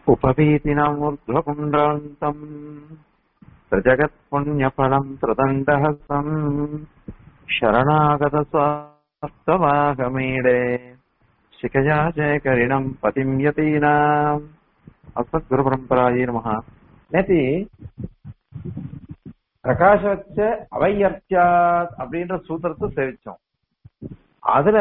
उपवीतिनमूर्ध्वपुण्ड्रान्तम् प्रजगत्पुण्यफलम् त्रिदण्डहस्तम् शरणागतस्वास्तवागमीडे शिखया जयकरिणम् पतिम् यतीनाम् அஸ்மத்குருபரம்பராயே நமஹ நேத்தி பிரகாசவச்ச அவையர்ச்சாத் அப்படின்ற சூத்திரத்தை சேவிச்சோம் அதுல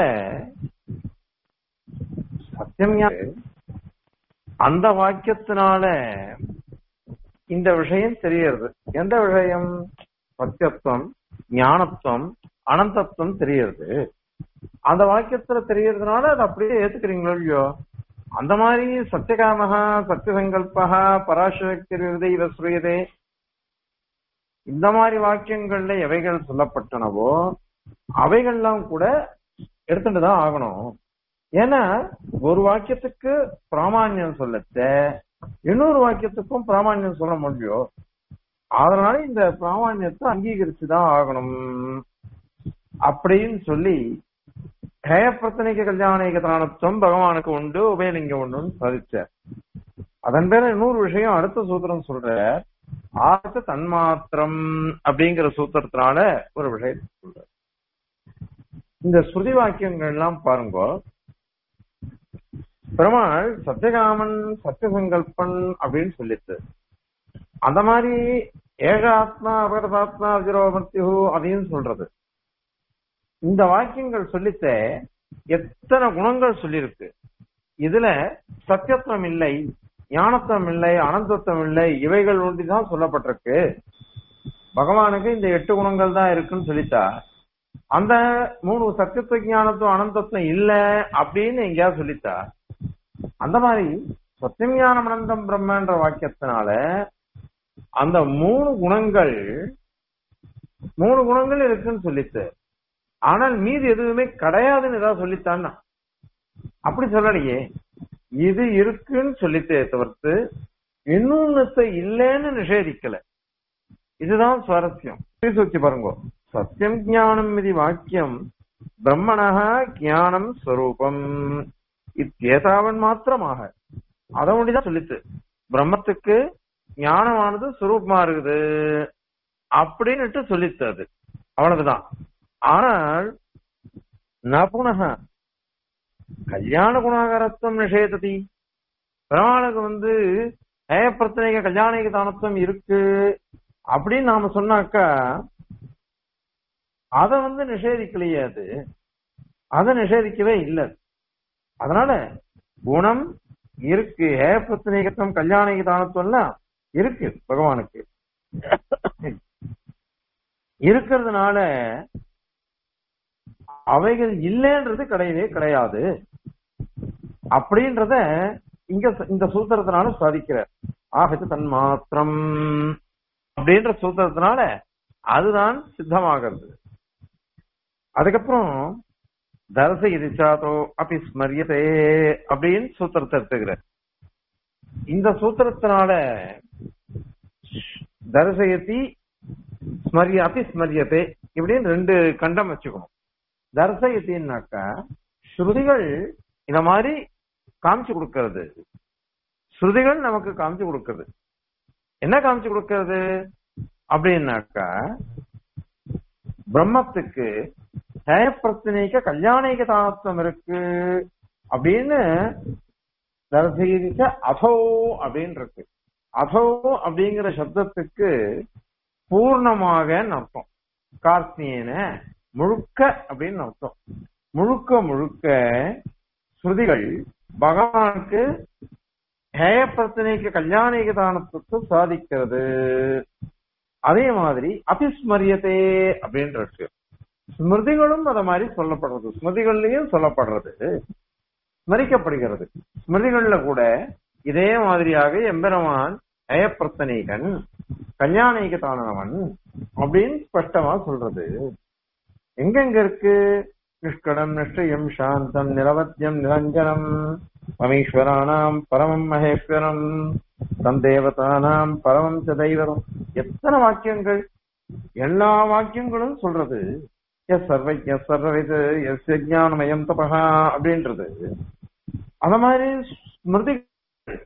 சத்தியம் அந்த வாக்கியத்தினால இந்த விஷயம் தெரியறது எந்த விஷயம் சத்தியத்துவம் ஞானத்துவம் அனந்தத்துவம் தெரியறது அந்த வாக்கியத்துல தெரியறதுனால அதை அப்படியே ஏத்துக்கிறீங்களோ இல்லையோ அந்த மாதிரி சத்தியகாமகா சத்தியசங்கல்பகா பராசக்தி இவ சுயதே இந்த மாதிரி வாக்கியங்கள்ல எவைகள் சொல்லப்பட்டனவோ அவைகள்லாம் கூட எடுத்துட்டு தான் ஆகணும் ஏன்னா ஒரு வாக்கியத்துக்கு பிராமான்யம் சொல்லத்த இன்னொரு வாக்கியத்துக்கும் பிராமான்யம் சொல்ல முடியும் அதனால இந்த பிராமான்யத்தை அங்கீகரிச்சுதான் ஆகணும் அப்படின்னு சொல்லி ஹேயப்பிரத்தனைக்கு கல்யாணிக தானத்துவம் பகவானுக்கு உண்டு உபயலிங்கம் உண்டுன்னு சாதிச்சார் அதன் பேர இன்னொரு விஷயம் அடுத்த சூத்திரம் சொல்ற ஆத்த தன்மாத்திரம் அப்படிங்கிற சூத்திரத்தினால ஒரு விஷயம் சொல்ற இந்த ஸ்ருதி வாக்கியங்கள் எல்லாம் பாருங்க பெருமாள் சத்தியகாமன் சத்தியசங்கல்பன் அப்படின்னு சொல்லிட்டு அந்த மாதிரி ஏகாத்மா அபகதாத்மா விஜரோமர்த்தியு அதையும் சொல்றது இந்த வாக்கியங்கள் சொல்லித்த எத்தனை குணங்கள் சொல்லியிருக்கு இதுல சத்தியத்துவம் இல்லை ஞானத்துவம் இல்லை அனந்தத்துவம் இல்லை இவைகள் ஒன்றிதான் சொல்லப்பட்டிருக்கு பகவானுக்கு இந்த எட்டு குணங்கள் தான் இருக்குன்னு சொல்லிட்டா அந்த மூணு சத்தியத்துவ ஞானத்துவம் அனந்தத்துவம் இல்ல அப்படின்னு எங்கேயாவது சொல்லிட்டா அந்த மாதிரி சத்தியம் ஞானம் அனந்தம் பிரம்மன்ற வாக்கியத்தினால அந்த மூணு குணங்கள் மூணு குணங்கள் இருக்குன்னு சொல்லிட்டு ஆனால் மீது எதுவுமே கிடையாதுன்னு ஏதாவது சொல்லித்தான்னா அப்படி சொல்லலையே இது இருக்குன்னு சொல்லித்தே தவிர்த்து இன்னொன்னத்தை இல்லைன்னு நிஷேதிக்கல இதுதான் சுவாரஸ்யம் சூச்சி பாருங்க சத்தியம் ஜானம் இது வாக்கியம் பிரம்மணா ஜானம் ஸ்வரூபம் இத்தேதாவன் மாத்திரமாக அதை ஒண்டிதான் சொல்லித்து பிரம்மத்துக்கு ஞானமானது சுரூபமா இருக்குது அப்படின்னுட்டு சொல்லித்து அது அவ்வளவுதான் ஆனால் நபுனக கல்யாண குணாகரத்துவம் நிஷேததி பெருமாளுக்கு வந்து ஏயப்பிரத்தனைக கல்யாணிக தானத்துவம் இருக்கு அப்படின்னு நாம சொன்னாக்கா அத வந்து நிஷேதிக்கலையே அது அதை நிஷேதிக்கவே இல்லை அதனால குணம் இருக்கு ஏயப்பிரத்தனைகத்துவம் கல்யாணிக தானத்துவம்லாம் இருக்கு பகவானுக்கு இருக்கிறதுனால அவைகள் இல்லைன்றது கிடையவே கிடையாது அப்படின்றத இங்க இந்த சூத்திரத்தினால சாதிக்கிறார் ஆகச்சு தன் மாத்திரம் அப்படின்ற சூத்திரத்தினால அதுதான் சித்தமாகிறது அதுக்கப்புறம் தரச இதிச்சாதோ அப்படி ஸ்மரியதே அப்படின்னு சூத்திரத்தை எடுத்துக்கிறார் இந்த சூத்திரத்தினால தரிசயத்தி ஸ்மரிய அப்படி ஸ்மரியத்தை இப்படின்னு ரெண்டு கண்டம் வச்சுக்கணும் தர்சயத்தின்னாக்கா ஸ்ருதிகள் இந்த மாதிரி காமிச்சு கொடுக்கறது ஸ்ருதிகள் நமக்கு காமிச்சு கொடுக்கறது என்ன காமிச்சு கொடுக்கறது அப்படின்னாக்கா பிரம்மத்துக்கு ஹேயப்பிரச்சனைக்க கல்யாணிக தானத்துவம் இருக்கு அப்படின்னு தர்சயிக்க அதோ அப்படின்னு இருக்கு அதோ அப்படிங்கிற சப்தத்துக்கு பூர்ணமாக அர்த்தம் கார்த்தியன முழுக்க அப்படின்னு அர்த்தம் முழுக்க முழுக்க ஸ்ருதிகள் பகவானுக்கு ஹேய பிரச்சனைக்கு கல்யாணிக தானத்துக்கு சாதிக்கிறது அதே மாதிரி அபிஸ்மரியத்தே அப்படின்னு இருக்கு ஸ்மிருதிகளும் அத மாதிரி சொல்லப்படுறது ஸ்மிருதிகள்லயும் சொல்லப்படுறது ஸ்மரிக்கப்படுகிறது ஸ்மிருதிகள்ல கூட இதே மாதிரியாக எம்பெருமான் ஹயப்பிரத்தனைகன் கல்யாணிக தானவன் அப்படின்னு ஸ்பஷ்டமா சொல்றது எங்கெங்க இருக்கு நிஷ்கடம் நிஷ்டயம் சாந்தம் நிரவத்தியம் நிரஞ்சனம் மமீஸ்வரானாம் பரமம் மகேஸ்வரம் தந்தேவதானாம் பரமம் ச தெய்வரம் எத்தனை வாக்கியங்கள் எல்லா வாக்கியங்களும் சொல்றது எஸ் சர்வைக் எஸ் சர்வவிது எஸ் யஜானமயம் தபகா அப்படின்றது அந்த மாதிரி ஸ்மிருதி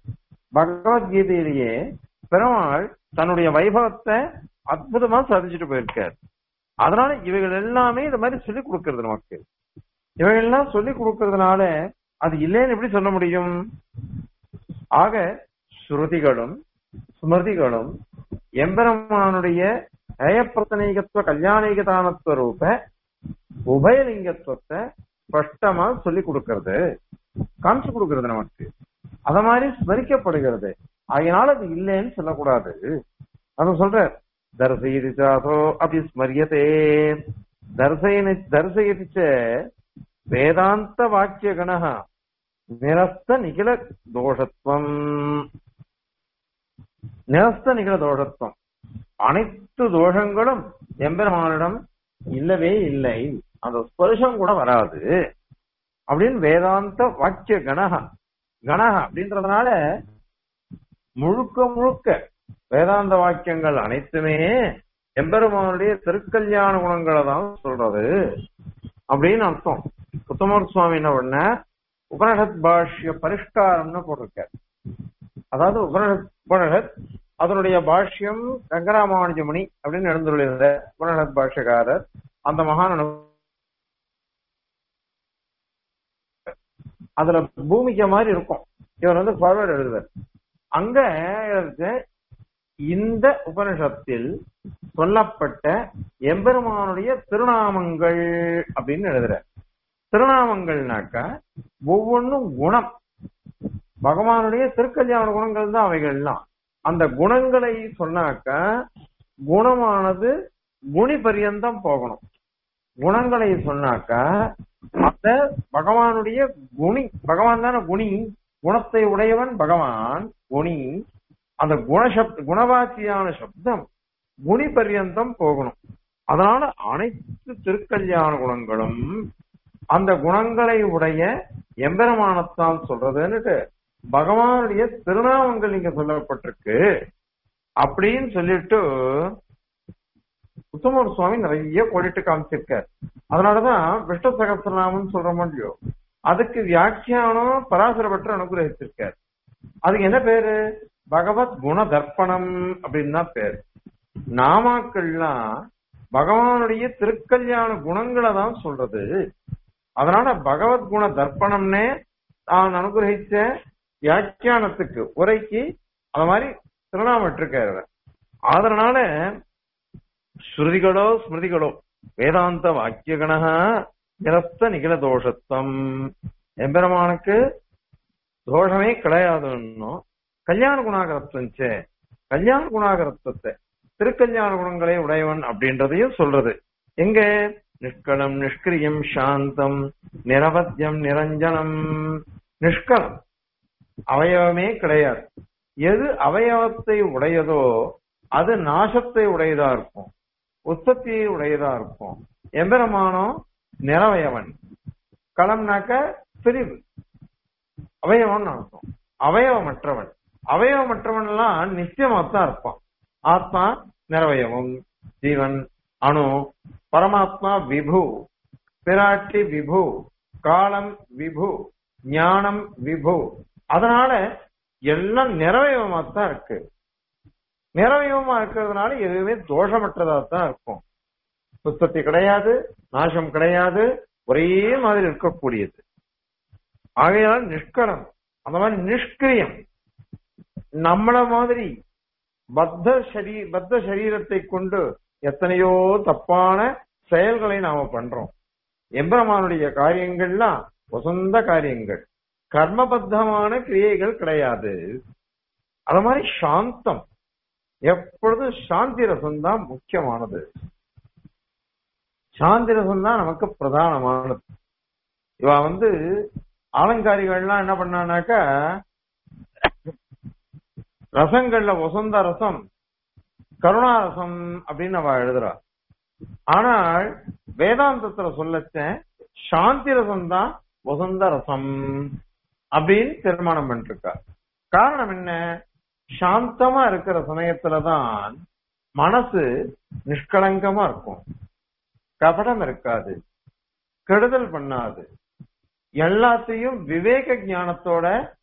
பகவத்கீதையிலேயே பெருமாள் தன்னுடைய வைபவத்தை அற்புதமா சாதிச்சுட்டு போயிருக்கார் அதனால இவைகள் எல்லாமே இந்த மாதிரி சொல்லி கொடுக்கறது நமக்கு இவைகள் எல்லாம் சொல்லி கொடுக்கறதுனால அது இல்லைன்னு எப்படி சொல்ல முடியும் ஆக ஸ்ருதிகளும் ஸ்மிருதிகளும் எம்பெருமானுடைய ஹயப்பிரத்தனீகத்துவ கல்யாணிகதானத்துவ ரூப உபயலிங்கத்துவத்தை ஸ்பஷ்டமா சொல்லி கொடுக்கறது காமிச்சு கொடுக்கறது நமக்கு அத மாதிரி ஸ்மரிக்கப்படுகிறது அதனால அது இல்லைன்னு சொல்லக்கூடாது அத சொல்ற தர்சயதி சாதோ அப்படி ஸ்மரியதே தர்சயனி தர்சயதி ச வேதாந்த வாக்கிய கணः நிரஸ்த நிகில தோஷத்துவம் நிரஸ்த நிகில தோஷத்துவம் அனைத்து தோஷங்களும் எம்பெருமானிடம் இல்லவே இல்லை அந்த ஸ்பர்ஷம் கூட வராது அப்படின்னு வேதாந்த வாக்கிய கணக கணக அப்படின்றதுனால முழுக்க முழுக்க வேதாந்த வாக்கியங்கள் அனைத்துமே எம்பெருமானுடைய திருக்கல்யாண குணங்களை தான் சொல்றது அப்படின்னு அர்த்தம் உத்தமர் சுவாமி என்ன பண்ண உபனிஷத் பாஷ்ய பரிஷ்காரம்னு போட்டிருக்கார் அதாவது உபனிஷத் உபனிஷத் அதனுடைய பாஷ்யம் ரங்கராமானுஜமுனி அப்படின்னு எழுந்துள்ளிருந்த உபனிஷத் பாஷ்யக்காரர் அந்த மகான் அதுல பூமிக்க மாதிரி இருக்கும் இவர் வந்து ஃபார்வர்ட் எழுதுவார் அங்க இருக்கு இந்த உபனிஷத்தில் சொல்லப்பட்ட எம்பெருமானுடைய திருநாமங்கள் அப்படின்னு எழுதுற திருநாமங்கள்னாக்கா ஒவ்வொன்றும் குணம் பகவானுடைய திருக்கல்யாண குணங்கள் தான் அவைகள்லாம் அந்த குணங்களை சொன்னாக்கா குணமானது குணி பரியந்தம் போகணும் குணங்களை சொன்னாக்கா அந்த பகவானுடைய குணி பகவான் தானே குணி குணத்தை உடையவன் பகவான் குணி அந்த குணசப்த குணவாச்சியான சப்தம் குணி பரியந்தம் போகணும் அதனால அனைத்து திருக்கல்யாண குணங்களும் அந்த குணங்களை உடைய எம்பெருமானத்தான் சொல்றதுன்னுட்டு பகவானுடைய திருநாமங்கள் இங்க சொல்லப்பட்டிருக்கு அப்படின்னு சொல்லிட்டு உத்தமர் சுவாமி நிறைய கோடிட்டு காமிச்சிருக்கார் அதனாலதான் விஷ்ணு சகசிரநாமம் சொல்ற முடியும் அதுக்கு வியாக்கியானம் பராசரப்பட்டு அனுகிரகிச்சிருக்கார் அதுக்கு என்ன பேரு பகவத் குண தர்ப்பணம் அப்படின்னு தான் பேரு நாமாக்கள்லாம் பகவானுடைய திருக்கல்யாண குணங்களை தான் சொல்றது அதனால பகவத் குண தர்ப்பணம்னே தான் அனுகிரகிச்ச வியாக்கியானத்துக்கு உரைக்கு அது மாதிரி திருநாமம் இட்டிருக்காரு அதனால ஸ்ருதிகளோ ஸ்மிருதிகளோ வேதாந்த வாக்கியகணக நிரஸ்த நிகில தோஷத்துவம் எம்பெருமானுக்கு தோஷமே கிடையாதுன்னும் கல்யாண குணாகரத்துவம் சே கல்யாண குணாகரத்துவத்தை திருக்கல்யாண குணங்களே உடையவன் அப்படின்றதையும் சொல்றது எங்க நிஷ்களம் நிஷ்கிரியம் சாந்தம் நிரவத்தியம் நிரஞ்சனம் நிஷ்களம் அவயவமே கிடையாது எது அவயவத்தை உடையதோ அது நாசத்தை உடையதா இருக்கும் உற்பத்தியை உடையதா இருக்கும் எம்பெருமானோ நிறவயவன் களம்னாக்க பிரிவு அவயவன் அர்த்தம் அவயவமற்றவன் அவயவமற்றவன் எல்லாம் நிச்சயமாத்தான் இருப்பான் ஆத்மா நிறவயவம் ஜீவன் அணு பரமாத்மா விபு பிராட்டி விபு காலம் விபு ஞானம் விபு அதனால எல்லாம் நிறைவயவமாத்தான் இருக்கு நிறைவயவமா இருக்கிறதுனால எதுவுமே தோஷமற்றதா தான் இருக்கும் உற்பத்தி கிடையாது நாசம் கிடையாது ஒரே மாதிரி இருக்கக்கூடியது ஆகையால் நிஷ்கலம் அந்த மாதிரி நிஷ்கிரியம் நம்மள மாதிரி பத்த சரீ பத்த சரீரத்தை கொண்டு எத்தனையோ தப்பான செயல்களை நாம பண்றோம் எம்பெருமானுடைய காரியங்கள்லாம் வசந்த காரியங்கள் கர்மபத்தமான கிரியைகள் கிடையாது அது மாதிரி சாந்தம் எப்பொழுதும் சாந்தி ரசம் தான் முக்கியமானது சாந்தி ரசம் தான் நமக்கு பிரதானமானது இவ வந்து ஆலங்காரிகள்லாம் என்ன பண்ணானாக்கா ரசங்கள்ல வசந்த ரசம் கருணாரசம் அப்படின்னு அவ எழுதுறா ஆனால் வேதாந்தத்துல சொல்லச்ச சாந்தி ரசம் தான் வசந்த ரசம் அப்படின்னு தீர்மானம் பண்ணிருக்கா காரணம் என்ன சாந்தமா இருக்கிற சமயத்துலதான் மனசு நிஷ்கலங்கமா இருக்கும் கபடம் இருக்காது கெடுதல் பண்ணாது எல்லாத்தையும் விவேக ஞானத்தோட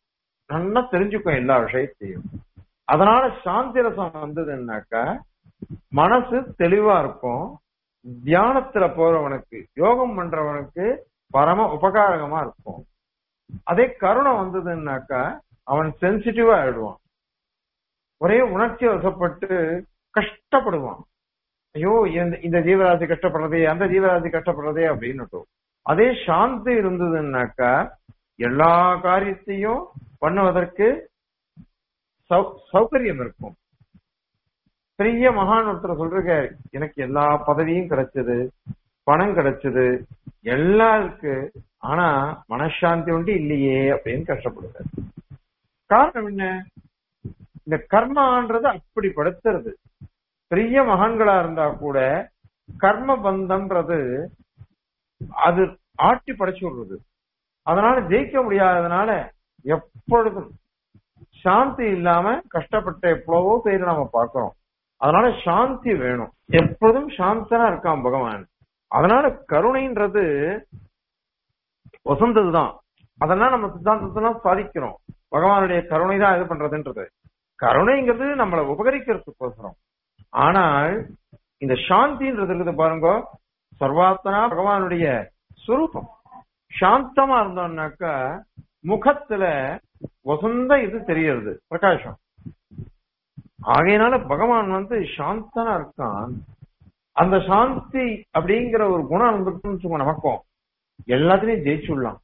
நல்லா தெரிஞ்சுக்கும் எல்லா விஷயத்தையும் அதனால சாந்தி ரசம் வந்ததுன்னாக்கா மனசு தெளிவா இருக்கும் தியானத்துல போறவனுக்கு யோகம் பண்றவனுக்கு பரம உபகாரகமா இருக்கும் அதே கருணை வந்ததுன்னாக்கா அவன் சென்சிட்டிவா ஆயிடுவான் ஒரே உணர்ச்சி வசப்பட்டு கஷ்டப்படுவான் ஐயோ இந்த இந்த ஜீவராசி கஷ்டப்படுறதே அந்த ஜீவராசி கஷ்டப்படுறதே அப்படின்னு அதே சாந்தி இருந்ததுன்னாக்கா எல்லா காரியத்தையும் பண்ணுவதற்கு சௌ- சௌகரியம் இருக்கும் பெரிய மகான் ஒருத்தர் சொல்றாரு எனக்கு எல்லா பதவியும் கிடைச்சது பணம் கிடைச்சது எல்லாம் இருக்கு ஆனா மனசாந்தி உண்டு இல்லையே அப்படின்னு கஷ்டப்படுறாரு காரணம் என்ன இந்த கர்மான்றது அப்படி படுத்துறது பெரிய மகான்களா இருந்தா கூட கர்ம பந்தம்ன்றது அது ஆட்டி படைச்சு விடுறது அதனால ஜெயிக்க முடியாததுனால எப்பொழுதும் சாந்தி இல்லாம கஷ்டப்பட்ட எவ்வளவோ பேர் நாம பார்க்கிறோம் அதனால சாந்தி வேணும் எப்பொழுதும் சாந்தனா இருக்கான் பகவான் அதனால கருணைன்றது வசந்ததுதான் அதெல்லாம் நம்ம சித்தாந்தத்தெல்லாம் சாதிக்கிறோம் பகவானுடைய கருணை தான் இது பண்றதுன்றது கருணைங்கிறது நம்மளை உபகரிக்கிறதுக்கோசரம் ஆனால் இந்த சாந்தின்றது இருக்குது பாருங்க சர்வாத்தனா பகவானுடைய சுரூபம் சாந்தமா இருந்தோம்னாக்கா முகத்துல வசந்த இது தெரியறது பிரகாசம் ஆகையினால பகவான் வந்து சாந்தனா இருக்கான் அந்த சாந்தி அப்படிங்கிற ஒரு குணம் இருந்துட்டுன்னு வச்சுக்கோ நமக்கும் எல்லாத்துலயும் ஜெயிச்சுடலாம்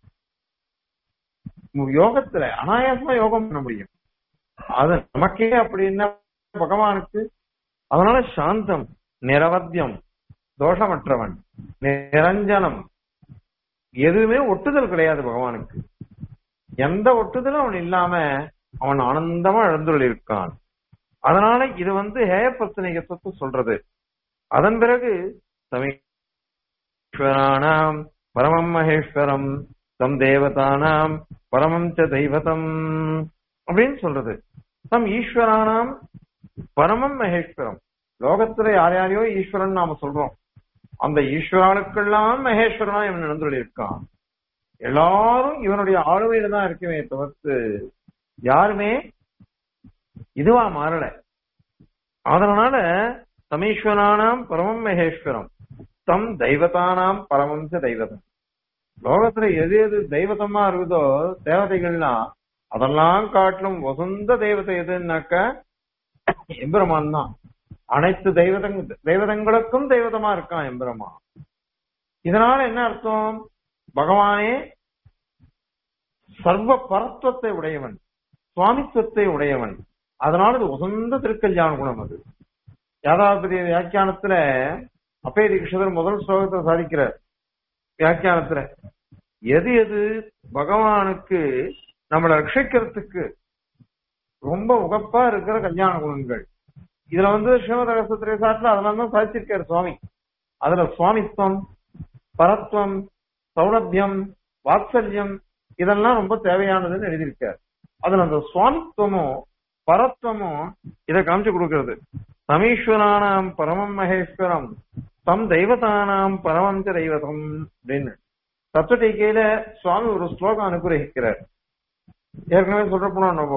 யோகத்துல அனாயாசமா யோகம் பண்ண முடியும் அது நமக்கே அப்படின்னா பகவானுக்கு அதனால சாந்தம் நிரவத்தியம் தோஷமற்றவன் நிரஞ்சனம் எதுவுமே ஒட்டுதல் கிடையாது பகவானுக்கு எந்த ஒட்டுதலும் அவன் இல்லாம அவன் ஆனந்தமா எழுந்துள்ள இருக்கான் அதனால இது வந்து ஹேயப்பத்தனிகத்துவத்தை சொல்றது அதன் பிறகு சமீஸ்வரானாம் பரமம் மகேஸ்வரம் தம் தேவதானாம் பரமம் ச தெய்வதம் அப்படின்னு சொல்றது தம் ஈஸ்வரானாம் பரமம் மகேஸ்வரம் லோகத்துல யார் யாரையோ ஈஸ்வரன் நாம சொல்றோம் அந்த ஈஸ்வரனுக்கெல்லாம் மகேஸ்வரனா இவன் நடந்துள்ள இருக்கான் எல்லாரும் இவனுடைய ஆளுமையில தான் இருக்குமே தவிர்த்து யாருமே இதுவா மாறல அதனால தமீஸ்வரானாம் பரமம் மகேஸ்வரம் தம் தெய்வதானாம் பரமம் ச தெய்வதம் லோகத்துல எது எது தெய்வதமா இருக்குதோ தேவதைகள்லாம் அதெல்லாம் காட்டிலும் வசந்த தெய்வத்தை எதுன்னாக்க எம்பெருமான் தான் அனைத்து தெய்வதங் தெய்வதங்களுக்கும் தெய்வதமா இருக்கான் எம்பெருமான் இதனால என்ன அர்த்தம் பகவானே சர்வ பரத்துவத்தை உடையவன் சுவாமித்துவத்தை உடையவன் அதனால இது உசந்த திருக்கல்யாண குணம் அது யாதாபதி வியாக்கியானத்துல அப்பே தீட்சிதர் முதல் ஸ்லோகத்தை சாதிக்கிறார் வியாக்கியானத்துல எது எது பகவானுக்கு நம்மளை ரட்சிக்கிறதுக்கு ரொம்ப உகப்பா இருக்கிற கல்யாண குணங்கள் இதுல வந்து ஸ்ரீமத ரகசிய சாட்டில் அதெல்லாம் தான் சாதிச்சிருக்காரு சுவாமி அதுல சுவாமித்துவம் பரத்வம் சௌலபியம் வாத்சல்யம் இதெல்லாம் ரொம்ப தேவையானதுன்னு எழுதியிருக்காரு அதுல அந்த சுவாமித்துவமும் பரத்வமும் இதை காமிச்சு கொடுக்கிறது சமீஸ்வரானாம் பரமம் மகேஸ்வரம் தம் தெய்வதானாம் பரமஞ்ச தெய்வதம் அப்படின்னு தத்துவ டீக்கையில சுவாமி ஒரு ஸ்லோகம் அனுகிரகிக்கிறார் ஏற்கனவே சொல்ற போனோம் நம்ம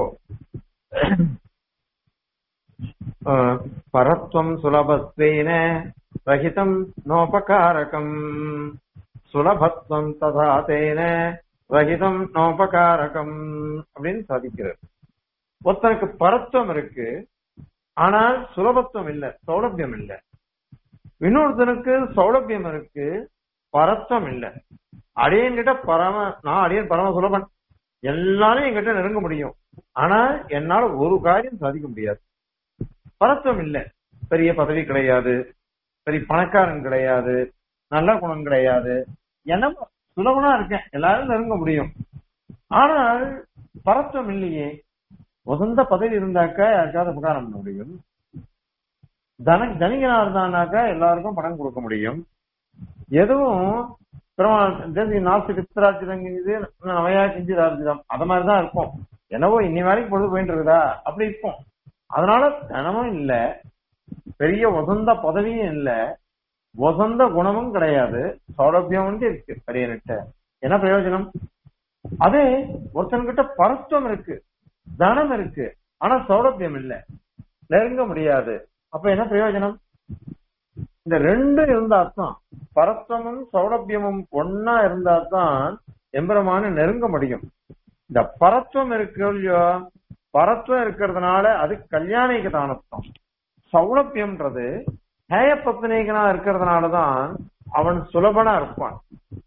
பரத்வம் சுலபத்வேன ரஹிதம் நோபகாரகம் சுலபத்வம் ததா தேன ரஹிதம் நோபகாரகம் அப்படின்னு சாதிக்கிறார் ஒருத்தனுக்கு பரத்துவம் இருக்கு ஆனால் சுலபத்துவம் இல்ல சௌலபியம் இல்ல இன்னொருத்தனுக்கு சௌலபியம் இருக்கு பரத்துவம் இல்ல அடியன் கிட்ட பரம நான் அடியன் பரம சுலபன் எல்லாரும் என்கிட்ட நெருங்க முடியும் ஆனா என்னால ஒரு காரியம் சாதிக்க முடியாது பரத்துவம் இல்ல பெரிய பதவி கிடையாது பெரிய பணக்காரன் கிடையாது நல்ல குணம் கிடையாது என்ன சுலபனா இருக்கேன் எல்லாரும் நெருங்க முடியும் ஆனால் பரத்துவம் இல்லையே உசந்த பதவி இருந்தாக்கா யாருக்காவது உபகாரம் பண்ண முடியும் தன தனிகனா இருந்தானாக்கா எல்லாருக்கும் பணம் கொடுக்க முடியும் எதுவும் நாசு கிருத்தராஜ்யம் இது நவையா கிஞ்சி ராஜ்யம் அது மாதிரிதான் இருக்கும் என்னவோ இன்னி வரைக்கும் பொழுது போயிட்டு இருக்குதா அப்படி இருக்கும் அதனால தனமும் இல்ல பெரிய வசந்த பதவியும் இல்ல வசந்த குணமும் கிடையாது சௌலபியம் வந்து இருக்கு பெரியன்கிட்ட என்ன பிரயோஜனம் அதே ஒருத்தன்கிட்ட பரத்துவம் இருக்கு தனம் இருக்கு ஆனா சௌலபியம் இல்ல நெருங்க முடியாது அப்ப என்ன பிரயோஜனம் இந்த ரெண்டும் இருந்தா தான் பரத்தமும் சௌலபியமும் ஒன்னா இருந்தா தான் எம்பெருமான நெருங்க முடியும் இந்த பரத்துவம் இருக்கு இல்லையோ பரத்துவம் இருக்கிறதுனால அது கல்யாணிக்கு தானத்தம் சௌலபியம்ன்றது ஹேய பத்னீகனா இருக்கிறதுனாலதான் அவன் சுலபனா இருப்பான்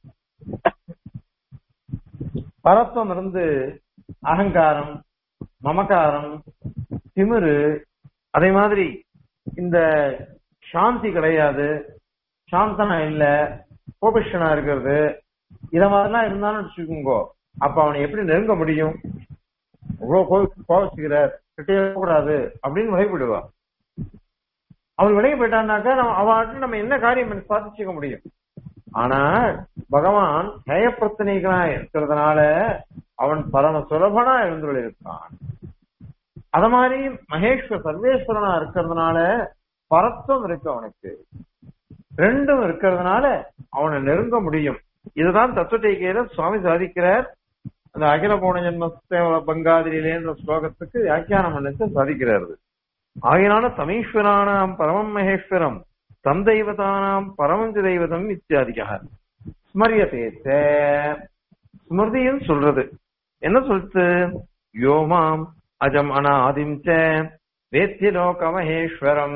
பரத்துவம் இருந்து அகங்காரம் மமகாரம் திமிரு அதே மாதிரி இந்த சாந்தி கிடையாது சாந்தனா இல்ல கோபிஷனா இருக்கிறது இத மாதிரிலாம் இருந்தாலும் வச்சுக்கோங்க அப்ப அவனை எப்படி நெருங்க முடியும் இவ்வளவு கோ- கோபிச்சுக்கிறார் கிட்டே கூடாது அப்படின்னு விளைவிடுவா அவன் விலகி போயிட்டான்னாக்கா நம்ம அவன் நம்ம என்ன காரியம் பண்ணி சாதிச்சுக்க முடியும் ஆனா பகவான் ஹேயப்பிரத்தனைகளா இருக்கிறதுனால அவன் பரம சுலபனா எழுந்துள்ள இருக்கான் அத மாதிரி மகேஸ்வர சர்வேஸ்வரனா இருக்கிறதுனால பரத்துவம் இருக்கு அவனுக்கு ரெண்டும் இருக்கிறதுனால அவனை நெருங்க முடியும் இதுதான் தத்துவத்தைக்கையில சுவாமி சாதிக்கிறார் அந்த அகில போன ஜென்ம பங்காதிரிலேன்ற ஸ்லோகத்துக்கு வியாக்கியானம் பண்ணிட்டு சாதிக்கிறார் ஆகையினால தமீஸ்வரானாம் பரமம் மகேஸ்வரம் தம் தெய்வதானாம் பரமஞ்ச தெய்வதம் இத்தியாதிக்காக ஸ்மரியதே ச. ஸ்மிருதியும் சொல்றது என்ன சொல்லுது யோமாம் அஜம் அனாதிம் ச வேத்திய லோக மகேஸ்வரம்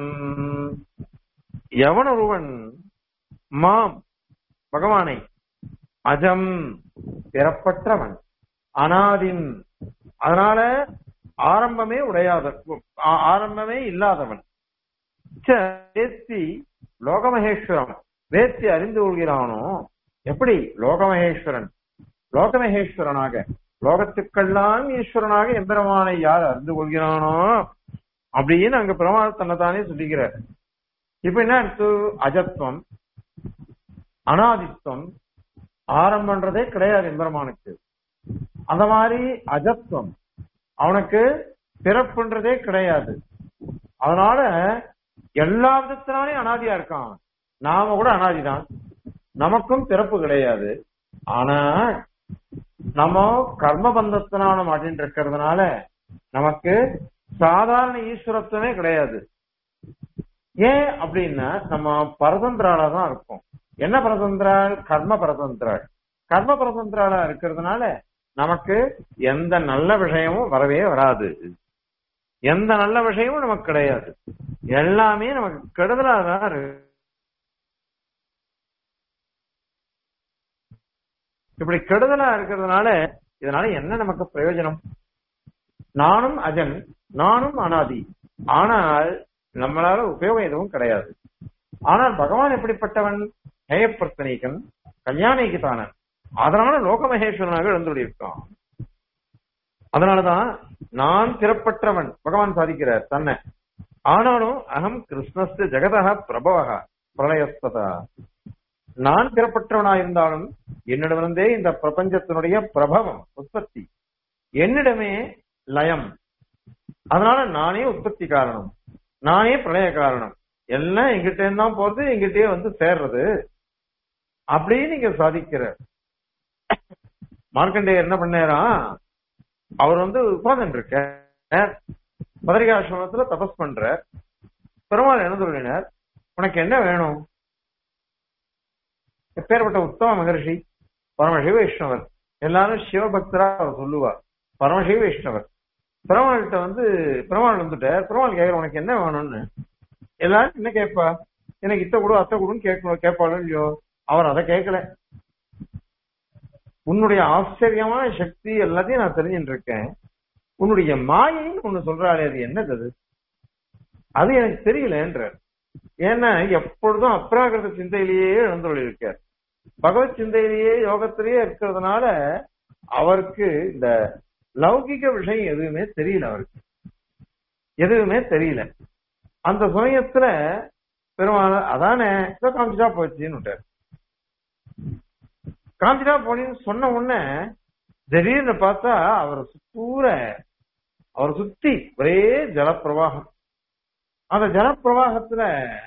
எவன் ஒருவன் மாம் பகவானை அஜம் பிறப்பற்றவன் அனாதிம் அதனால ஆரம்பமே உடையாத ஆ- ஆரம்பமே இல்லாதவன் ச வேத்தி லோகமகேஸ்வரம் வேத்தி அறிந்து கொள்கிறானோ எப்படி லோகமகேஸ்வரன் லோகமகேஸ்வரனாக லோகத்துக்கெல்லாம் ஈஸ்வரனாக எம்பெருமானை யார் அறிந்து கொள்கிறானோ அப்படின்னு அங்க பெருமாள் தன்னைத்தானே சொல்லிக்கிறார் இப்ப என்ன அடுத்து அஜத்துவம் அனாதித்வம் ஆரம்பன்றதே கிடையாது எம்பெருமானுக்கு அந்த மாதிரி அஜத்துவம் அவனுக்கு பிறப்புன்றதே கிடையாது அதனால எல்லா விதத்தினாலையும் அனாதியா இருக்கான் நாம கூட அனாதிதான் நமக்கும் பிறப்பு கிடையாது ஆனா நம்ம கர்ம பந்தத்தினால மாட்டின்னு இருக்கிறதுனால நமக்கு சாதாரண ஈஸ்வரத்துவமே கிடையாது ஏன் அப்படின்னா நம்ம பரதந்திரால தான் இருக்கோம் என்ன பரதந்திரால் கர்ம பரதந்திரால் கர்ம பரதந்திரால இருக்கிறதுனால நமக்கு எந்த நல்ல விஷயமும் வரவே வராது எந்த நல்ல விஷயமும் நமக்கு கிடையாது எல்லாமே நமக்கு கெடுதலா தான் இருக்கு இப்படி கெடுதலா இருக்கிறதுனால இதனால என்ன நமக்கு பிரயோஜனம் நானும் அஜன் நானும் அனாதி ஆனால் நம்மளால உபயோகம் எதுவும் கிடையாது ஆனால் பகவான் எப்படிப்பட்டவன் ஹேயப்பிரத்தனைக்கன் கல்யாணிக்கு தானன் அதனால லோகமகேஸ்வரனாக எழுந்துள்ளிருக்கான் அதனாலதான் நான் பிறப்பற்றவன் பகவான் சாதிக்கிறார் தன்னை ஆனாலும் அகம் கிருஷ்ணஸ்து ஜெகதக பிரபவக பிரளயஸ்ததா நான் பிறப்பற்றவனா இருந்தாலும் என்னிடமிருந்தே இந்த பிரபஞ்சத்தினுடைய பிரபவம் உற்பத்தி என்னிடமே லயம் அதனால நானே உற்பத்தி காரணம் நானே பிரளய காரணம் எல்லாம் எங்கிட்ட இருந்து தான் போறது எங்கிட்டயே வந்து சேர்றது அப்படின்னு நீங்க சாதிக்கிற மார்க்கண்டேயர் என்ன பண்ணாராம் அவர் வந்து உட்கார்ந்து இருக்க பதரிகாசிரமத்துல தபஸ் பண்ற பெருமாள் என்ன சொல்லினார் உனக்கு என்ன வேணும் எப்பேற்பட்ட உத்தம மகர்ஷி பரமசிவ வைஷ்ணவர் எல்லாரும் சிவபக்தரா அவர் சொல்லுவார் பரமசிவ வைஷ்ணவர் பெருமாள்கிட்ட வந்து பெருமாள் வந்துட்டார் பெருமாள் கேட்கிற உனக்கு என்ன வேணும்னு எல்லாரும் என்ன கேட்பா எனக்கு இத்த கொடு அத்தை கொடுன்னு கேட்கணும் கேட்பாளோ இல்லையோ அவர் அதை கேட்கல உன்னுடைய ஆச்சரியமான சக்தி எல்லாத்தையும் நான் தெரிஞ்சுட்டு இருக்கேன் உன்னுடைய மாயைன்னு ஒண்ணு சொல்றாளே அது என்னது அது அது எனக்கு தெரியலன்றார் ஏன்னா எப்பொழுதும் அப்ராகிருத சிந்தையிலேயே எழுந்துள்ள இருக்கார் பகவத் சிந்தையிலேயே யோகத்திலேயே இருக்கிறதுனால அவருக்கு இந்த லௌகிக விஷயம் எதுவுமே தெரியல அவருக்கு எதுவுமே தெரியல அந்த சமயத்துல பெருமாள் அதானே இதோ காமிச்சிட்டா போச்சுன்னு விட்டார் காமிச்சிட்டா போனீன்னு சொன்ன உடனே திடீர்னு பார்த்தா அவரை சுத்தூர அவரை சுத்தி ஒரே ஜலப்பிரவாகம் அந்த ஜலப்பிரவாகத்துல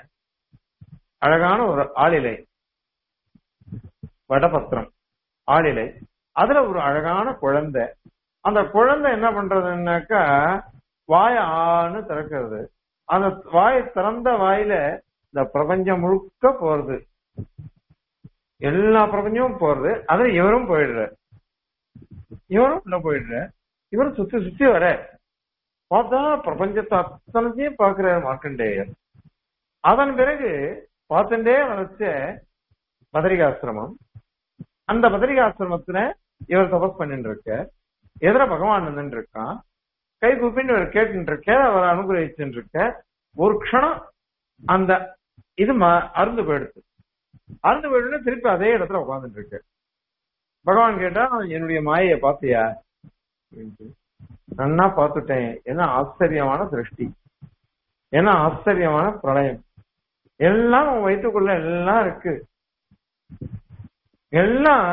அழகான ஒரு ஆளிலை வடபத்திரம் ஆளிலை அதுல ஒரு அழகான குழந்தை அந்த குழந்தை என்ன பண்றதுன்னாக்கா வாய ஆன்னு திறக்கிறது அந்த வாயை திறந்த வாயில இந்த பிரபஞ்சம் முழுக்க போறது எல்லா பிரபஞ்சமும் போறது அதுல இவரும் போயிடுற இவரும் உள்ள போயிடுற இவரும் சுத்தி சுத்தி வர பார்த்தா பிரபஞ்சத்தை அத்தனையும் பாக்குறாரு மார்க்கண்டேயர் அதன் பிறகு பார்த்துட்டே வளர்ச்ச பதரிகாசிரமம் அந்த பதரிகாசிரமத்துல இவர் தபஸ் பண்ணிட்டு இருக்க எதிர பகவான் நின்று இருக்கான் கை கூப்பின்னு இவர் கேட்டு இருக்க அவர் அனுகிரகிச்சுட்டு இருக்க ஒரு க்ஷணம் அந்த இது ம- அருந்து போயிடுது அருந்து போயிடுன்னு திருப்பி அதே இடத்துல உட்கார்ந்துட்டு இருக்கு பகவான் கேட்டா என்னுடைய மாயையை பாத்தியா அப்படின்ட்டு. நன்னா பார்த்துட்டேன் என்ன ஆச்சரியமான திருஷ்டி என்ன ஆச்சரியமான பிரளயம் எல்லாம் உன் வயிற்றுக்குள்ள எல்லாம் இருக்கு எல்லாம்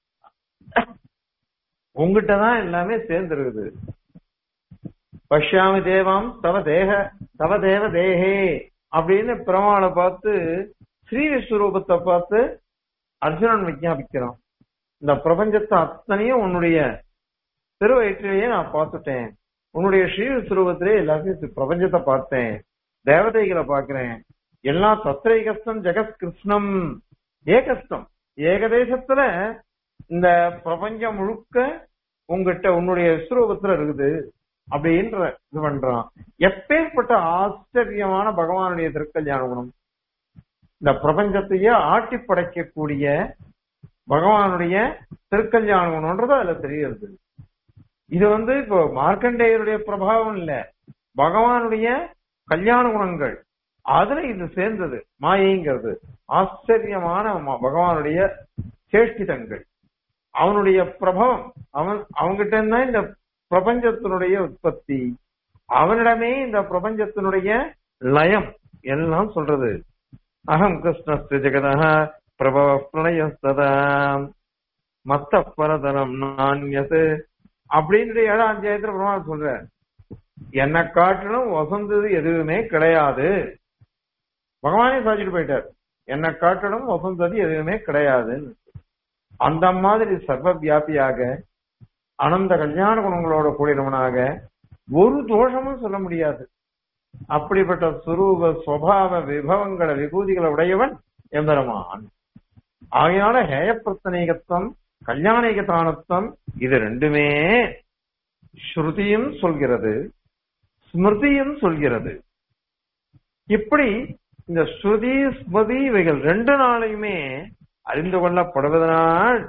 உங்ககிட்ட தான் எல்லாமே சேர்ந்துருக்குது பஷ்யாமி தேவம் தவ தேக தவ தேவ தேகே அப்படின்னு பிரமாளை பார்த்து ஸ்ரீ விஸ்வரூபத்தை பார்த்து அர்ஜுனன் விஞ்ஞாபிக்கிறான் இந்த பிரபஞ்சத்தை அத்தனையும் உன்னுடைய திருவயிற்றிலேயே நான் பார்த்துட்டேன் உன்னுடைய ஸ்ரீ விஸ்வரூபத்திலே எல்லாத்தையும் சி- பிரபஞ்சத்தை பார்த்தேன் தேவதைகளை பார்க்கிறேன் எல்லாம் தத்ரைகஸ்தம் ஜெகத் கிருஷ்ணம் ஏகஸ்தம் ஏகதேசத்துல இந்த பிரபஞ்சம் முழுக்க உங்ககிட்ட உன்னுடைய விஸ்வரூபத்துல இருக்குது அப்படின்ற இது பண்றான் எப்பேற்பட்ட ஆச்சரியமான பகவானுடைய திருக்கல்யாண குணம் இந்த பிரபஞ்சத்தையே ஆட்டி படைக்கக்கூடிய பகவானுடைய திருக்கல்யாண குணம்ன்றது அதுல தெரிகிறது இது வந்து இப்போ மார்க்கண்டேயருடைய பிரபாவம் இல்ல பகவானுடைய கல்யாண குணங்கள் அதுல இது சேர்ந்தது மாயைங்கிறது ஆச்சரியமான ம- பகவானுடைய சேஷ்டிதங்கள் அவனுடைய பிரபவம் அவன் அவங்கிட்ட இருந்தா இந்த பிரபஞ்சத்தினுடைய உற்பத்தி அவனிடமே இந்த பிரபஞ்சத்தினுடைய லயம் எல்லாம் சொல்றது அகம் கிருஷ்ணஸ்து ஜெகதः பிரபவ பிரளயஸ்ததா மத்த பரதனம் நான்யது அப்படின்ற ஏழாம் அத்தியாயத்துல பிரமாணம் சொல்ற என்னை காட்டிலும் வசந்தது எதுவுமே கிடையாது பகவானே சாதிச்சுட்டு போயிட்டார் என்னை காட்டிலும் வசந்தது எதுவுமே கிடையாதுன்னு அந்த மாதிரி சர்வ வியாபியாக அனந்த கல்யாண குணங்களோட கூடியவனாக ஒரு தோஷமும் சொல்ல முடியாது அப்படிப்பட்ட சுரூப சுவாவ விபவங்களை விபூதிகளை உடையவன் எம்பெருமான் ஆகையால ஹேயப்பிரத்தனீகத்துவம் கல்யாணிகதானத்துவம் இது ரெண்டுமே ஸ்ருதியும் சொல்கிறது ஸ்மிருதியும் சொல்கிறது இப்படி இந்த ஸ்ருதி ஸ்மிருதி இவைகள் ரெண்டு நாளையுமே அறிந்து கொள்ளப்படுவதனால்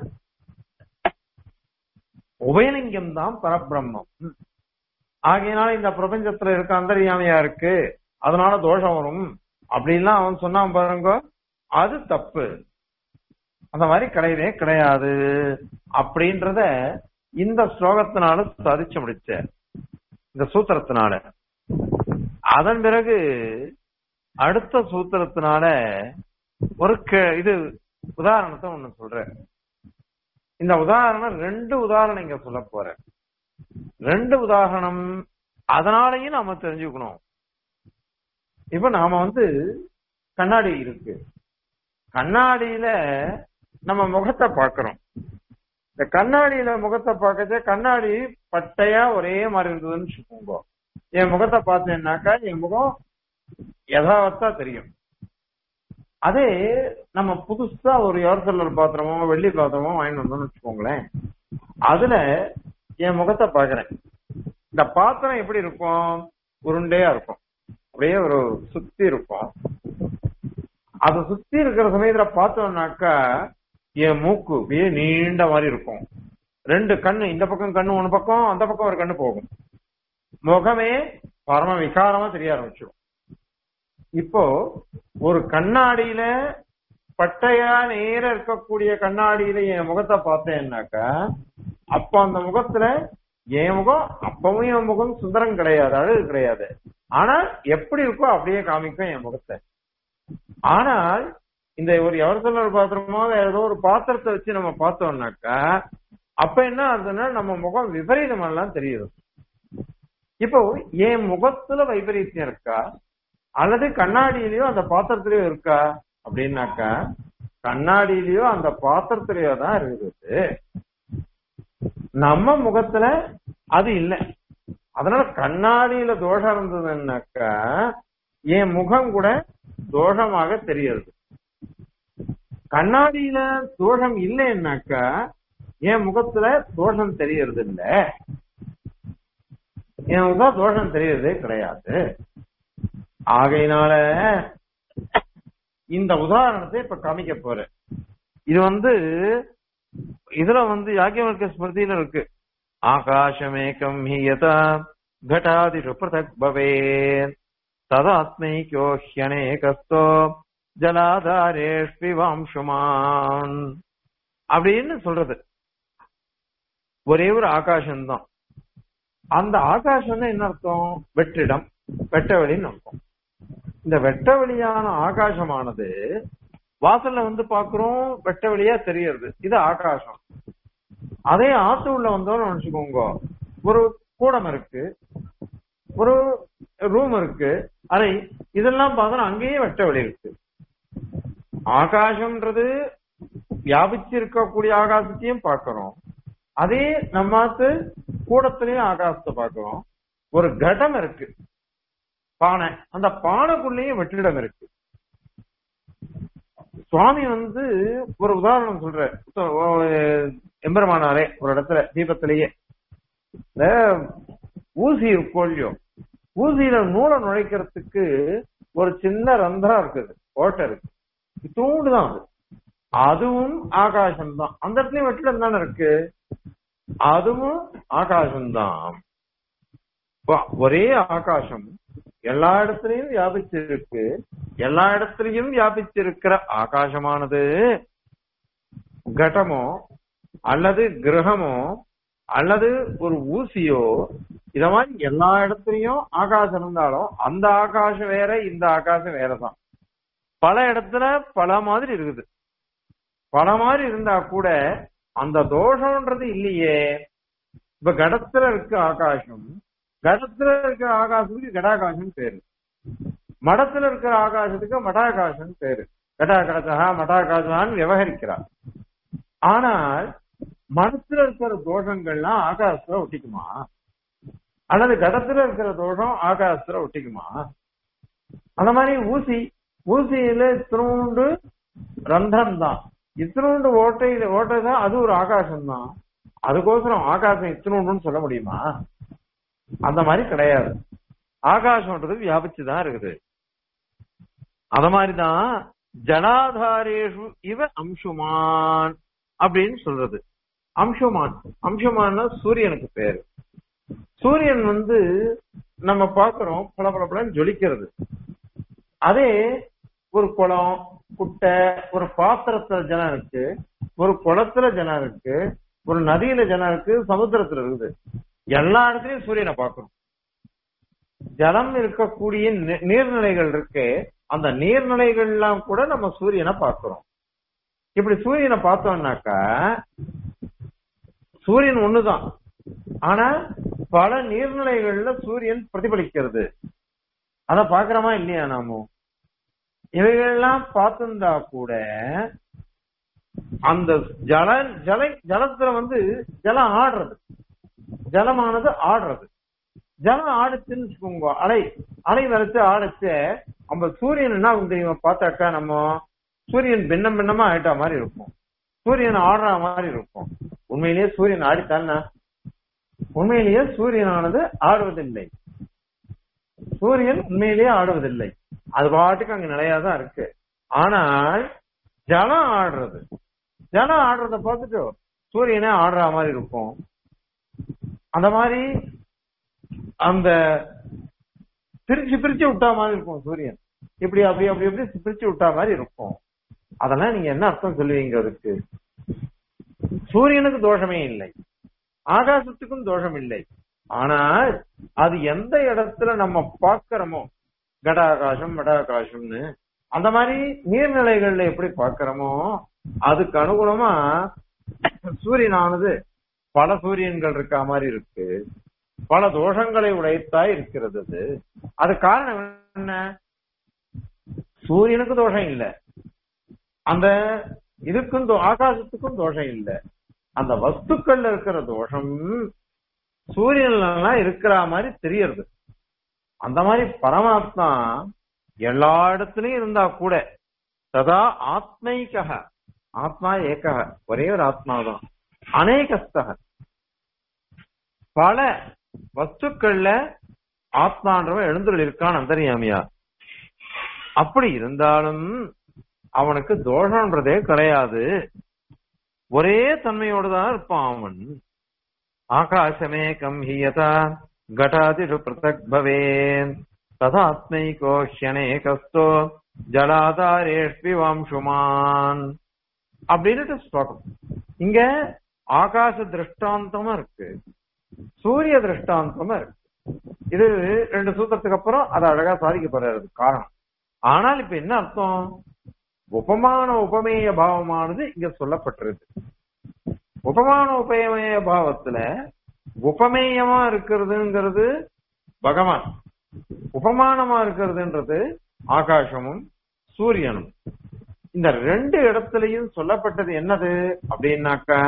உபயலிங்கம் தான் பரபிரம்மம் ஆகையினால இந்த பிரபஞ்சத்துல இருக்க அந்தரியாமையா இருக்கு அதனால தோஷம் வரும் அப்படின்லாம் அவன் சொன்னான் பாருங்க அது தப்பு அந்த மாதிரி கிடையவே கிடையாது அப்படின்றத இந்த ஸ்லோகத்தினால சாதிச்சு முடிச்ச இந்த சூத்திரத்தினால அதன் பிறகு அடுத்த சூத்திரத்தினால ஒரு கே- இது உதாரணத்தை ஒண்ணு சொல்றேன் இந்த உதாரணம் ரெண்டு உதாரணம் இங்க சொல்ல போறேன் ரெண்டு உதாரணம் அதனாலையும் நாம தெரிஞ்சுக்கணும் இப்ப நாம வந்து கண்ணாடி இருக்கு கண்ணாடியில நம்ம முகத்தை பார்க்கிறோம் இந்த கண்ணாடியில முகத்தை பார்க்கச்ச கண்ணாடி பட்டையா ஒரே மாதிரி இருந்ததுன்னு வச்சுக்கோங்க என் முகத்தை பார்த்தேன்னாக்கா என் முகம் யதாவத்தா தெரியும் அதே நம்ம புதுசா ஒரு ஏர்செல்லர் பாத்திரமோ வெள்ளி பாத்திரமோ வாங்கிட்டு வந்தோம்னு வச்சுக்கோங்களேன் அதுல என் முகத்தை பாக்குறேன் இந்த பாத்திரம் எப்படி இருக்கும் உருண்டையா இருக்கும் அப்படியே ஒரு சுத்தி இருக்கும் அதை சுத்தி இருக்கிற சமயத்துல பார்த்தோம்னாக்கா என் மூக்கு அப்படியே நீண்ட மாதிரி இருக்கும் ரெண்டு கண்ணு இந்த பக்கம் கண்ணு ஒண்ணு பக்கம் அந்த பக்கம் ஒரு கண்ணு போகும் முகமே பரம விகாரமா தெரிய ஆரம்பிச்சிடும் இப்போ ஒரு கண்ணாடியில பட்டையா நேர இருக்கக்கூடிய கண்ணாடியில என் முகத்தை பார்த்தேன்னாக்கா அப்ப அந்த முகத்துல என் முகம் அப்பவும் என் முகம் சுந்தரம் கிடையாது அழகு கிடையாது ஆனா எப்படி இருக்கோ அப்படியே காமிக்கும் என் முகத்தை ஆனால் இந்த ஒரு எவர்சலர் பாத்திரமோ வேற ஏதோ ஒரு பாத்திரத்தை வச்சு நம்ம பார்த்தோம்னாக்கா அப்ப என்ன ஆகுதுன்னா நம்ம முகம் விபரீதம் எல்லாம் தெரியுது இப்போ என் முகத்துல வைபரீத்தியம் இருக்கா அல்லது கண்ணாடியிலயோ அந்த பாத்திரத்திலயோ இருக்கா அப்படின்னாக்கா கண்ணாடியிலயோ அந்த பாத்திரத்திலயோ தான் இருக்குது நம்ம முகத்துல அது இல்ல அதனால கண்ணாடியில தோஷம் இருந்ததுன்னாக்கா என் முகம் கூட தோஷமாக தெரியுது கண்ணாடியில தோஷம் இல்லைன்னாக்கா என் முகத்துல தோஷம் தெரியறது இல்ல என் முகம் தோஷம் தெரியறதே கிடையாது ஆகையினால இந்த உதாரணத்தை இப்ப காமிக்க போறேன் இது வந்து இதுல வந்து யாக்கியவர்க்க ஸ்மிருதியில இருக்கு ஆகாசமேகம் ஹி யதா घटादिषु पृथक् भवेत् तदात्मैक्यो ह्यनेकस्तो ஜலாதாரேஷ்விவாம்சுமான் அப்படின்னு சொல்றது ஒரே ஒரு ஆகாசம்தான் அந்த ஆகாசம் என்ன அர்த்தம் வெற்றிடம் வெட்டவெளின்னு அர்த்தம் இந்த வெட்டவெளியான ஆகாசமானது வாசல்ல வந்து பாக்குறோம் வெட்டவெளியா தெரியறது இது ஆகாசம் அதே ஆத்து உள்ள வந்தோம்னு நினைச்சுக்கோங்க ஒரு கூடம் இருக்கு ஒரு ரூம் இருக்கு அறை இதெல்லாம் பார்த்தா அங்கேயே வெட்ட வெளி இருக்கு ஆகாசம்ன்றது வியாபிச்சு இருக்கக்கூடிய ஆகாசத்தையும் பார்க்கிறோம் அதே நம்மாத்து கூடத்திலையும் ஆகாசத்தை பார்க்கிறோம் ஒரு கடம் இருக்கு பானை அந்த பானைக்குள்ளேயும் வெற்றிடம் இருக்கு சுவாமி வந்து ஒரு உதாரணம் சொல்ற எம்பெருமானாரே ஒரு இடத்துல தீபத்திலேயே இந்த ஊசி இருக்கும் இல்லையோ ஊசியில நூலை நுழைக்கிறதுக்கு ஒரு சின்ன ரந்திரம் இருக்குது ஓட்டை இருக்கு தூண்டு தான் அது அதுவும் ஆகாசம் தான் அந்த இடத்துலயும் வெற்றிடம் தானே இருக்கு அதுவும் ஆகாசம்தான் ஒரே ஆகாசம் எல்லா இடத்துலயும் வியாபிச்சிருக்கு எல்லா இடத்துலயும் வியாபிச்சிருக்கிற ஆகாசமானது கடமோ அல்லது கிரகமோ அல்லது ஒரு ஊசியோ இத மாதிரி எல்லா இடத்துலயும் ஆகாசம் இருந்தாலும் அந்த ஆகாசம் வேற இந்த ஆகாசம் வேறதான் பல இடத்துல பல மாதிரி இருக்குது பல மாதிரி இருந்தா கூட அந்த தோஷம்ன்றது இல்லையே இப்ப கடத்துல இருக்க ஆகாசம் கடத்துல இருக்கிற ஆகாசத்துக்கு கடாகாசம் பேரு மடத்துல இருக்கிற ஆகாசத்துக்கு மடாகாசம் பேரு கடாகாசா மடாகாசான்னு விவகரிக்கிறார் ஆனால் மனசுல இருக்கிற தோஷங்கள்லாம் ஆகாசத்துல ஒட்டிக்குமா அல்லது கடத்துல இருக்கிற தோஷம் ஆகாசத்துல ஒட்டிக்குமா அந்த மாதிரி ஊசி ஊசியில இத்தினோண்டு ரந்தம் தான் இத்தினோண்டு ஓட்டையில ஓட்டை தான் அது ஒரு ஆகாசம் தான் அதுக்கோசரம் ஆகாசம் இத்தினோண்டுன்னு சொல்ல முடியுமா அந்த மாதிரி கிடையாது ஆகாசம்ன்றது வியாபிச்சுதான் இருக்குது அத மாதிரிதான் ஜலாதாரேஷு இவ அம்சுமான் அப்படின்னு சொல்றது அம்சமான் அம்சமான்னா சூரியனுக்கு பேரு சூரியன் வந்து நம்ம பாக்குறோம் பல பல பலன்னு ஜொலிக்கிறது அதே ஒரு குளம் குட்டை ஒரு பாத்திரத்துல ஜனம் இருக்கு ஒரு குளத்துல ஜனம் இருக்கு ஒரு நதியில ஜனம் இருக்கு சமுத்திரத்துல இருக்குது எல்லா இடத்துலயும் சூரியனை பார்க்கணும் ஜலம் இருக்கக்கூடிய நீர்நிலைகள் இருக்கு அந்த நீர்நிலைகள்லாம் கூட நம்ம சூரியனை பார்க்கிறோம் இப்படி சூரியனை பார்த்தோம்னாக்கா சூரியன் ஒண்ணுதான் ஆனா பல நீர்நிலைகள்ல சூரியன் பிரதிபலிக்கிறது அத பாக்குறோமா இல்லையா நாமோ இவைகள்லாம் பார்த்திருந்தா கூட அந்த ஜல ஜல ஜலத்துல வந்து ஜலம் ஆடுறது ஜலமானது ஆடுறது ஜலம் ஆடுச்சுன்னு வச்சுக்கோங்க அலை அலை வரைச்சு ஆடுச்சு நம்ம சூரியன் என்ன ஆகும் தெரியுமா பார்த்தாக்கா நம்ம சூரியன் பின்னம் பின்னமா ஆயிட்டா மாதிரி இருக்கும் சூரியன் ஆடுற மாதிரி இருக்கும் உண்மையிலேயே சூரியன் ஆடித்தானா உண்மையிலேயே சூரியனானது ஆடுவதில்லை சூரியன் உண்மையிலேயே ஆடுவதில்லை அது பாட்டுக்கு அங்க நிலையாதான் இருக்கு ஆனால் ஜலம் ஆடுறது ஜலம் ஆடுறத பார்த்துட்டு சூரியனே ஆடுற மாதிரி இருக்கும் அந்த மாதிரி அந்த பிரிச்சு பிரிச்சு விட்டா மாதிரி இருக்கும் சூரியன் இப்படி அப்படி அப்படி அப்படி பிரிச்சு விட்டா மாதிரி இருக்கும் அதெல்லாம் நீங்க என்ன அர்த்தம் சொல்லுவீங்க அதுக்கு சூரியனுக்கு தோஷமே இல்லை ஆகாசத்துக்கும் தோஷம் இல்லை ஆனால் அது எந்த இடத்துல நம்ம பார்க்கிறோமோ கடாகாசம் வடாகாசம்னு அந்த மாதிரி நீர்நிலைகள்ல எப்படி பார்க்கிறோமோ அதுக்கு அனுகுணமா சூரியனானது பல சூரியன்கள் இருக்க மாதிரி இருக்கு பல தோஷங்களை உடைத்தா இருக்கிறது அது அது காரணம் என்ன சூரியனுக்கு தோஷம் இல்ல அந்த இதுக்கும் ஆகாசத்துக்கும் தோஷம் இல்ல அந்த வஸ்துக்கள்ல இருக்கிற தோஷம் சூரியன்லாம் இருக்கிற மாதிரி தெரியறது அந்த மாதிரி பரமாத்மா எல்லா இடத்துலயும் இருந்தா கூட சதா ஆத்மைக்கக ஆத்மா ஏக்கக ஒரே ஒரு ஆத்மா தான் அநேகஸ்தக பல வஸ்துக்கள்ல ஆத்மான்றவன் எழுந்துள்ள இருக்கான் அந்தரியாமியா அப்படி இருந்தாலும் அவனுக்கு தோஷம்ன்றதே கிடையாது ஒரே தன்மையோடு தான் இருப்பான் அவன் ஆகாசமே கம்ஹியதா घटादिषु पृथक् भवेन् तथात्मैको ह्यनेकस्थो ஜலாதாரேஷ்பிவாம்சுமான் அப்படின்னுட்டு ஸ்லோகம் இங்க ஆகாச திருஷ்டாந்தமா இருக்கு சூரிய திருஷ்டாந்தமா இருக்கு இது ரெண்டு சூத்திரத்துக்கு அப்புறம் அதை அழகா சாதிக்க போறது காரணம் ஆனால் இப்ப என்ன அர்த்தம் உபமான உபமேய பாவமானது இங்க சொல்லப்பட்டிருக்கு உபமான உபமேய பாவத்துல உபமேயமா இருக்கிறதுங்கிறது பகவான் உபமானமா இருக்கிறதுன்றது ஆகாசமும் சூரியனும் இந்த ரெண்டு இடத்துலயும் சொல்லப்பட்டது என்னது அப்படின்னாக்கா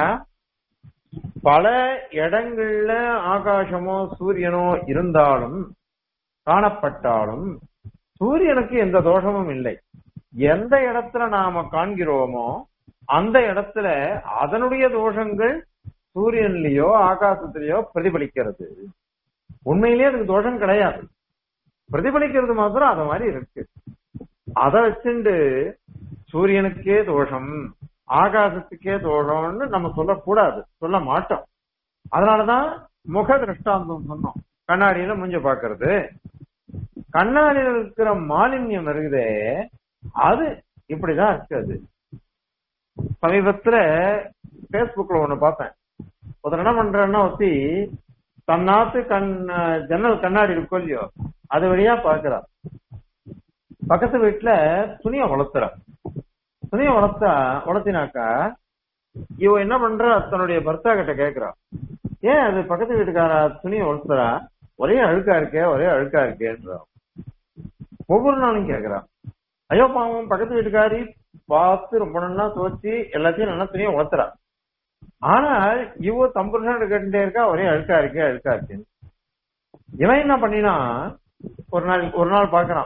பல இடங்கள்ல ஆகாசமோ சூரியனோ இருந்தாலும் காணப்பட்டாலும் சூரியனுக்கு எந்த தோஷமும் இல்லை எந்த இடத்துல நாம காண்கிறோமோ அந்த இடத்துல அதனுடைய தோஷங்கள் சூரியன்லயோ ஆகாசத்திலேயோ பிரதிபலிக்கிறது உண்மையிலேயே அதுக்கு தோஷம் கிடையாது பிரதிபலிக்கிறது மாத்திரம் அத மாதிரி இருக்கு அத வச்சுண்டு சூரியனுக்கே தோஷம் ஆகாசத்துக்கே தோஷம்னு நம்ம சொல்லக்கூடாது சொல்ல மாட்டோம் அதனாலதான் முக திருஷ்டாந்தம் சொன்னோம் கண்ணாடியில முஞ்ச பாக்குறது கண்ணாடியில இருக்கிற மாலின்யம் இருக்குதே அது இப்படிதான் இருக்கு அது சமீபத்துல பேஸ்புக்ல ஒண்ணு பார்த்தேன் ஒருத்தர் என்ன பண்றேன்னா ஒத்தி தன்னாத்து கண் ஜன்னல் கண்ணாடி இருக்கும் இல்லையோ அது வழியா பாக்குறா பக்கத்து வீட்டுல துணியை வளர்த்துறா துணியை வளர்த்தா வளர்த்தினாக்கா இவ என்ன பண்றா தன்னுடைய பர்த்தா கிட்ட கேக்குறா ஏன் அது பக்கத்து வீட்டுக்கார துணியை வளர்த்துறா ஒரே அழுக்கா இருக்கே ஒரே அழுக்கா இருக்கேன்றா ஒவ்வொரு நாளும் கேக்குறா ஐயோ பாவம் பக்கத்து வீட்டுக்காரி பார்த்து ரொம்ப நல்லா துவச்சி எல்லாத்தையும் நல்லா துணியை வளர்த்துறா ஆனால் இவ தம்புருஷன் கேட்டுட்டே இருக்கா ஒரே அழுக்கா இருக்கே அழுக்கா இருக்குன்னு இவன் என்ன பண்ணினா ஒரு நாள் ஒரு நாள் பாக்குறான்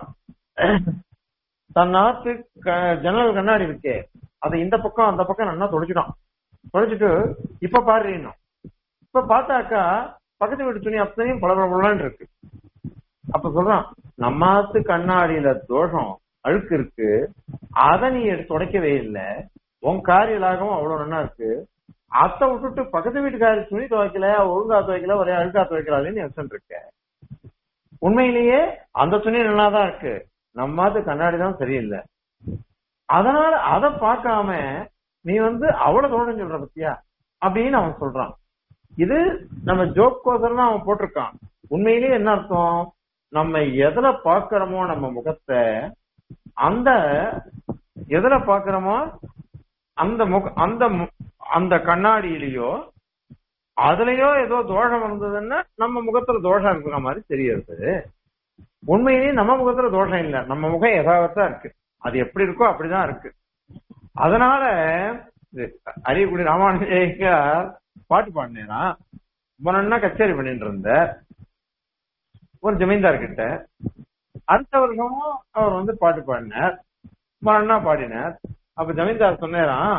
தன் நாத்து ஜன்னல் கண்ணாடி இருக்கே அதை இந்த பக்கம் அந்த பக்கம் நல்லா தொடச்சிட்டான் தொடச்சிட்டு இப்ப பாரு இன்னும் இப்ப பார்த்தாக்கா பக்கத்து வீட்டு துணி அத்தனையும் பளபளபளன்னு இருக்கு அப்ப சொல்றான் நம்மாத்து கண்ணாடியில தோஷம் அழுக்கு இருக்கு அதை நீ எடுத்து துடைக்கவே இல்லை உன் காரியலாகவும் அவ்வளவு நல்லா இருக்கு அத்தை விட்டுட்டு பக்கத்து வீட்டுக்காரி துணி துவைக்கல ஒழுங்கா துவைக்கல ஒரே அழுக்கா துவைக்கலாதுன்னு யோசனை இருக்க உண்மையிலேயே அந்த துணி நல்லா தான் இருக்கு நம்மாத்து கண்ணாடி தான் சரியில்லை அதனால அதை பார்க்காம நீ வந்து அவ்வளவு தோணம் சொல்ற பத்தியா அப்படின்னு அவன் சொல்றான் இது நம்ம ஜோக்கோசரம் தான் அவன் போட்டிருக்கான் உண்மையிலேயே என்ன அர்த்தம் நம்ம எதுல பாக்குறோமோ நம்ம முகத்தை அந்த எதுல பாக்குறோமோ அந்த முக அந்த அந்த கண்ணாடியிலயோ அதுலயோ ஏதோ தோஷம் இருந்ததுன்னா நம்ம முகத்துல தோஷம் இருக்கிற மாதிரி தெரியுது உண்மையிலேயே நம்ம முகத்துல தோஷம் இல்லை நம்ம முகம் யதாவத்தா இருக்கு அது எப்படி இருக்கோ அப்படிதான் இருக்கு அதனால அரியக்குடி ராமானுஜேகர் பாட்டு பாடினேனா முன்னா கச்சேரி பண்ணிட்டு இருந்த ஒரு ஜமீன்தார் கிட்ட அடுத்த வருஷமும் அவர் வந்து பாட்டு பாடினார் மரணா பாடினார் அப்ப ஜமீன்தார் சொன்னேராம்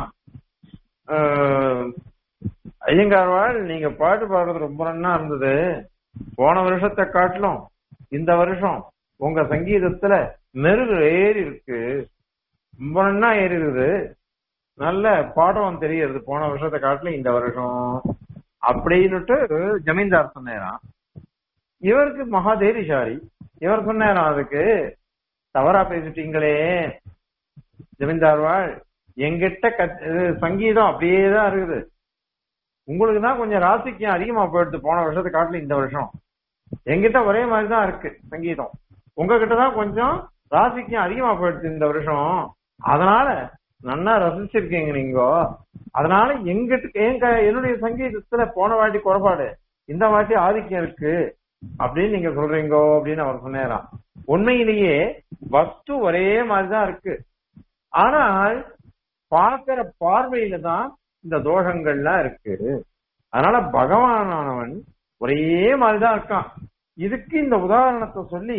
ஐயங்கார்வாள் நீங்க பாட்டு பாடுறது ரொம்ப நன்னா இருந்தது போன வருஷத்தை காட்டிலும் இந்த வருஷம் உங்க சங்கீதத்துல மெருகு ஏறி இருக்கு ரொம்ப நன்னா ஏறி இருக்குது நல்ல பாடம் தெரியறது போன வருஷத்தை காட்டிலும் இந்த வருஷம் அப்படின்னுட்டு ஜமீன்தார் சொன்னேராம் இவருக்கு மகாதேரிசாரி இவர் சொன்னாராம் அதுக்கு தவறா பேசிட்டீங்களே ஜமீன்தார்வாள் எங்கிட்ட சங்கீதம் அப்படியே தான் இருக்குது உங்களுக்கு தான் கொஞ்சம் ராசிக்கம் அதிகமா போயிடுது போன வருஷத்தை காட்டிலும் இந்த வருஷம் எங்கிட்ட ஒரே மாதிரி தான் இருக்கு சங்கீதம் உங்ககிட்ட தான் கொஞ்சம் ராசிக்கம் அதிகமா போயிடுது இந்த வருஷம் அதனால நன்னா ரசிச்சிருக்கீங்க நீங்க அதனால எங்கிட்ட என் என்னுடைய சங்கீதத்துல போன வாட்டி குறைபாடு இந்த வாட்டி ஆதிக்கம் இருக்கு அப்படின்னு நீங்க சொல்றீங்கோ அப்படின்னு அவர் சொன்னாராம் உண்மையிலேயே வஸ்து ஒரே மாதிரிதான் இருக்கு ஆனால் பார்க்கிற பார்வையில தான் இந்த தோஷங்கள்லாம் இருக்கு அதனால பகவானானவன் ஒரே மாதிரிதான் இருக்கான் இதுக்கு இந்த உதாரணத்தை சொல்லி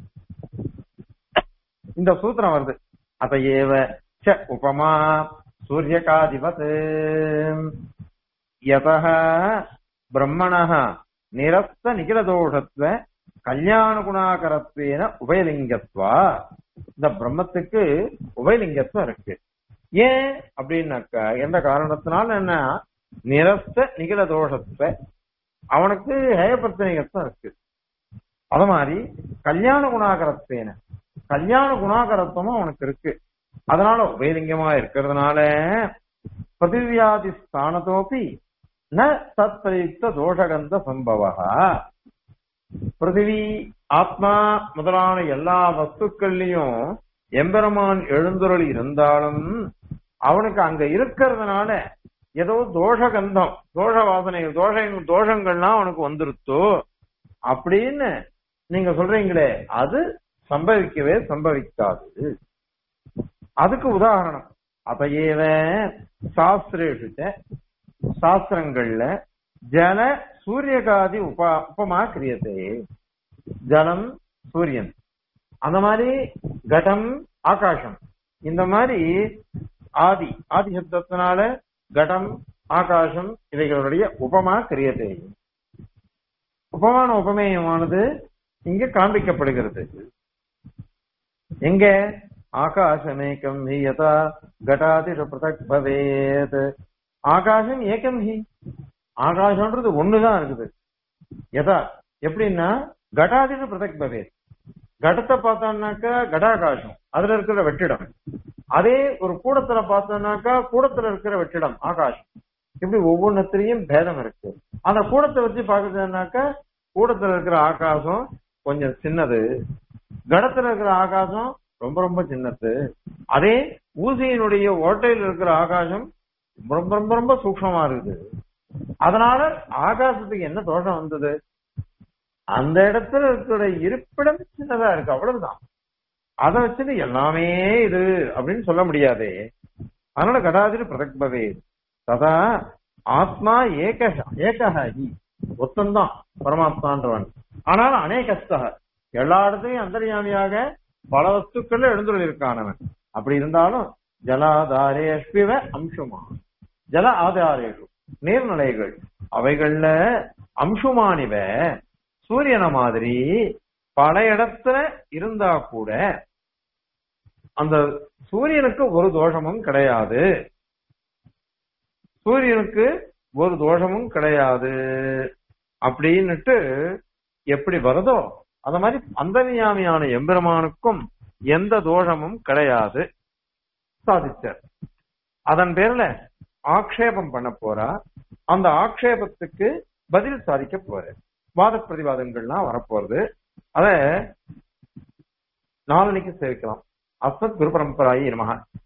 இந்த சூத்திரம் வருது அத ஏவ ச உபமா சூரியகாதிபத் யதः பிரம்மணः நிரஸ்த நிகிலதோஷத்வ கல்யாண குணாகரத்வேன உபயலிங்கத்வா இந்த பிரம்மத்துக்கு உபயலிங்கத்துவம் இருக்கு ஏன் அப்படின்னாக்கா எந்த காரணத்தினால என்ன நிரஸ்த நிகில தோஷத்துவ அவனுக்கு ஹேயப்பிரத்தனிகத்துவம் இருக்கு அது மாதிரி கல்யாண குணாகரத்வேன கல்யாண குணாகரத்துவமும் அவனுக்கு இருக்கு அதனால உபயலிங்கமா இருக்கிறதுனால பிரதிவியாதி ஸ்தானத்தோப்பி ந தத்பிரயுக்த தோஷகந்த சம்பவா பிருத்திவி ஆத்மா முதலான எல்லா வஸ்துக்கள்லயும் எம்பெருமான் எழுந்துருள் இருந்தாலும் அவனுக்கு அங்க இருக்கிறதுனால ஏதோ தோஷகந்தம் தோஷ வாசனைகள் தோஷ தோஷங்கள்லாம் அவனுக்கு வந்துருத்தோ அப்படின்னு நீங்க சொல்றீங்களே அது சம்பவிக்கவே சம்பவிக்காது அதுக்கு உதாரணம் அதையேவ சாஸ்திரேஷு சாஸ்திரங்கள்ல ஜல சூரியகாதி உபா உபமா கிரியதே ஜலம் சூரியன் அந்த மாதிரி கடம் ஆகாசம் இந்த மாதிரி ஆதி ஆதி சப்தத்தினால கடம் ஆகாசம் இவைகளுடைய உபமா கிரியதே உபமான உபமேயமானது இங்க காண்பிக்கப்படுகிறது எங்க ஆகாசமேகம் ஹி யதா கடாதிஷ பிரதக் பவேத் ஆகாசம் ஏகம் ஹி ஆகாசம்ன்றது ஒண்ணுதான் இருக்குது எதா எப்படின்னா கடாதிஷ பிரதக் பவேத் கடத்தை பார்த்தோம்னாக்கா கடாகாசம் அதுல இருக்கிற வெற்றிடம் அதே ஒரு கூடத்துல பார்த்தோம்னாக்கா கூடத்துல இருக்கிற வெற்றிடம் ஆகாசம் இப்படி ஒவ்வொன்றத்திலையும் பேதம் இருக்கு அந்த கூடத்தை வச்சு பாக்குறதுனாக்கா கூடத்துல இருக்கிற ஆகாசம் கொஞ்சம் சின்னது கடத்துல இருக்கிற ஆகாசம் ரொம்ப ரொம்ப சின்னது அதே ஊசியினுடைய ஓட்டையில் இருக்கிற ஆகாசம் ரொம்ப ரொம்ப ரொம்ப சூக்ஷமா இருக்குது அதனால ஆகாசத்துக்கு என்ன தோஷம் வந்தது அந்த இடத்துல இருக்கிற இருப்பிடம் சின்னதா இருக்கு அவ்வளவுதான் அதை வச்சுட்டு எல்லாமே இது அப்படின்னு சொல்ல முடியாதே அதனால கடாதிரி பிரதக்பவே ததா ஆத்மா ஏக ஏகஹி ஒத்தந்தான் பரமாத்மான்றவன் ஆனால் அநேகஸ்தக எல்லா இடத்துலயும் அந்தர்யாமியாக பல வஸ்துக்கள்ல எழுந்துள்ள இருக்கானவன் அப்படி இருந்தாலும் ஜலாதாரேஷ்பிவ அம்சுமா ஜல ஆதாரேஷு நீர்நிலைகள் அவைகள்ல அம்சுமானிவ சூரியனை மாதிரி பல இடத்துல இருந்தா கூட அந்த சூரியனுக்கு ஒரு தோஷமும் கிடையாது சூரியனுக்கு ஒரு தோஷமும் கிடையாது அப்படின்னுட்டு எப்படி வருதோ அந்த மாதிரி அந்தர்யாமியான எம்பெருமானுக்கும் எந்த தோஷமும் கிடையாது சாதிச்சார் அதன் பேர்ல ஆக்ஷேபம் பண்ண போறா அந்த ஆக்ஷேபத்துக்கு பதில் சாதிக்க போற வாத பிரதிவாதங்கள்லாம் வரப்போறது அத நாளனைக்கு சேவிக்கலாம் அஸ்மத் குரு பரம்பராயி நமக